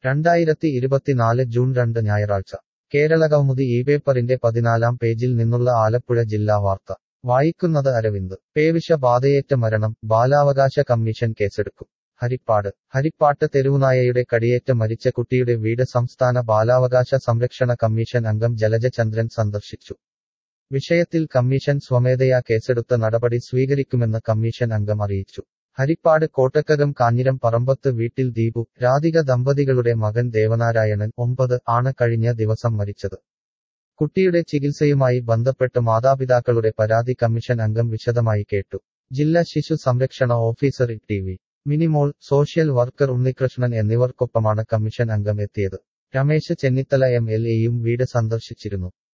രണ്ടായിരത്തി ഇരുപത്തിനാല് ജൂൺ രണ്ട് ഞായറാഴ്ച കേരളകൗമുദി ഈ പേപ്പറിന്റെ പതിനാലാം പേജിൽ നിന്നുള്ള ആലപ്പുഴ ജില്ലാ വാർത്ത വായിക്കുന്നത് അരവിന്ദ് പേവിഷ ബാധയേറ്റ മരണം ബാലാവകാശ കമ്മീഷൻ കേസെടുക്കും ഹരിപ്പാട് ഹരിപ്പാട്ട് തെരുവുനായയുടെ കടിയേറ്റ് മരിച്ച കുട്ടിയുടെ വീട് സംസ്ഥാന ബാലാവകാശ സംരക്ഷണ കമ്മീഷൻ അംഗം ജലജ ചന്ദ്രൻ സന്ദർശിച്ചു വിഷയത്തിൽ കമ്മീഷൻ സ്വമേധയാ കേസെടുത്ത നടപടി സ്വീകരിക്കുമെന്ന് കമ്മീഷൻ അംഗം അറിയിച്ചു ഹരിപ്പാട് കോട്ടക്കകം കാഞ്ഞിരം പറമ്പത്ത് വീട്ടിൽ ദീപു രാധിക ദമ്പതികളുടെ മകൻ ദേവനാരായണൻ ഒമ്പത് ആണ് കഴിഞ്ഞ ദിവസം മരിച്ചത് കുട്ടിയുടെ ചികിത്സയുമായി ബന്ധപ്പെട്ട് മാതാപിതാക്കളുടെ പരാതി കമ്മീഷൻ അംഗം വിശദമായി കേട്ടു ജില്ലാ ശിശു സംരക്ഷണ officer T V Minimol social worker Unnikrishnan എന്നിവർക്കൊപ്പമാണ് കമ്മീഷൻ അംഗം എത്തിയത് രമേശ് ചെന്നിത്തല എം എൽ എയും വീട് സന്ദർശിച്ചിരുന്നു